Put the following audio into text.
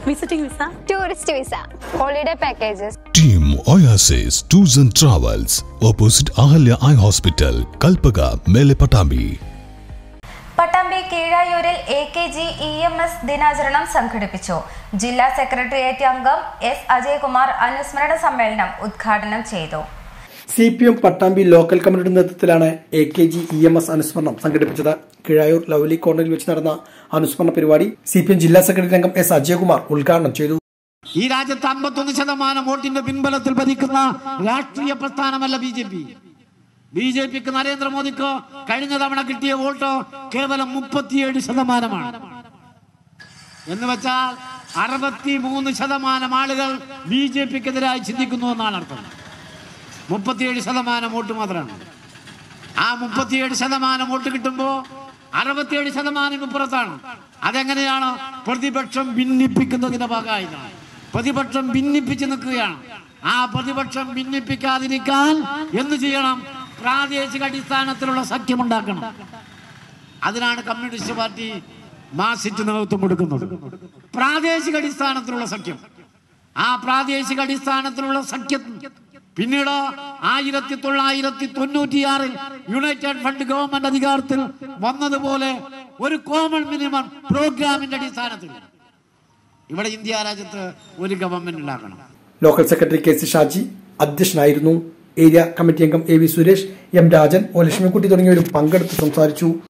Visiting visa tourist visa holiday packages Team Oasis Tours and Travels, opposite Ahalya Eye Hospital, Kalpaga, Mele Patami. Pattambi കീഴായൂരിൽ A K G E M S ദിനാചരണം സംഘടിപ്പിച്ചു ജില്ലാ secretariat അംഗം S Ajayakumar അനുസ്മരണ സമ്മേളനം ഉദ്ഘാടനം ചെയ്തു C P M Pattambi local കമ്മിറ്റിയുടെ നേതൃത്വത്തിലാണ് A K G E M S അനുസ്മരണം സംഘടിപ്പിച്ചത് കിഴായൂർ ലവ്ലി കോർണറിൽ വെച്ച് നടന്ന അനുസ്മരണ പരിപാടി സി പി എം ജില്ലാ സെക്രട്ടറി അംഗം എസ് അജയകുമാർ ഉദ്ഘാടനം ചെയ്തു ഈ രാജ്യത്ത് അമ്പത്തൊന്ന് ശതമാനം വോട്ടിന്റെ പിൻബലത്തിൽ ഭരിക്കുന്ന രാഷ്ട്രീയ പ്രസ്ഥാനമല്ല B J P B J പിക്ക് നരേന്ദ്രമോദിക്ക് കഴിഞ്ഞ തവണ കിട്ടിയ വോട്ട് കേവലം മുപ്പത്തിയേഴ് ശതമാനമാണ് എന്ന് വെച്ചാൽ അറുപത്തി മൂന്ന് ശതമാനം ആളുകൾ ബി ജെ പിക്കെതിരായി ചിന്തിക്കുന്നു എന്നാണ് അർത്ഥം മുപ്പത്തിയേഴ് ശതമാനം വോട്ട് മാത്രമാണ് ആ മുപ്പത്തിയേഴ് ശതമാനം വോട്ട് കിട്ടുമ്പോൾ അറുപത്തിയേഴ് ശതമാനം ഇപ്പുറത്താണ് അതെങ്ങനെയാണ് പ്രതിപക്ഷം ഭിന്നിപ്പിക്കുന്നതിന്റെ ഭാഗമായിട്ടാണ് പ്രതിപക്ഷം ഭിന്നിപ്പിച്ച് നിൽക്കുകയാണ് ആ പ്രതിപക്ഷം ഭിന്നിപ്പിക്കാതിരിക്കാൻ എന്ത് ചെയ്യണം പ്രാദേശിക അടിസ്ഥാനത്തിലുള്ള സഖ്യമുണ്ടാക്കണം അതിനാണ് കമ്മ്യൂണിസ്റ്റ് പാർട്ടി മാസിറ്റ് നേതൃത്വം കൊടുക്കുന്നത് പ്രാദേശിക അടിസ്ഥാനത്തിലുള്ള സഖ്യം ആ പ്രാദേശിക അടിസ്ഥാനത്തിലുള്ള സഖ്യം പിന്നീട് ആയിരത്തി തൊള്ളായിരത്തി തൊണ്ണൂറ്റിയാറിൽ യുണൈറ്റഡ് ഫണ്ട് ഗവൺമെന്റ് അധികാരത്തിൽ വന്നതുപോലെ ഒരു കോമൺ മിനിമം പ്രോഗ്രാമിന്റെ അടിസ്ഥാനത്തിൽ ഇവിടെ ഇന്ത്യ രാജ്യത്ത് ഒരു ഗവൺമെന്റ് ഉണ്ടാക്കണം local secretary K C Shaji അധ്യക്ഷനായിരുന്നു ഏരിയ കമ്മിറ്റി അംഗം A V Suresh M Rajan O Lakshmikutty തുടങ്ങിയവരും പങ്കെടുത്ത് സംസാരിച്ചു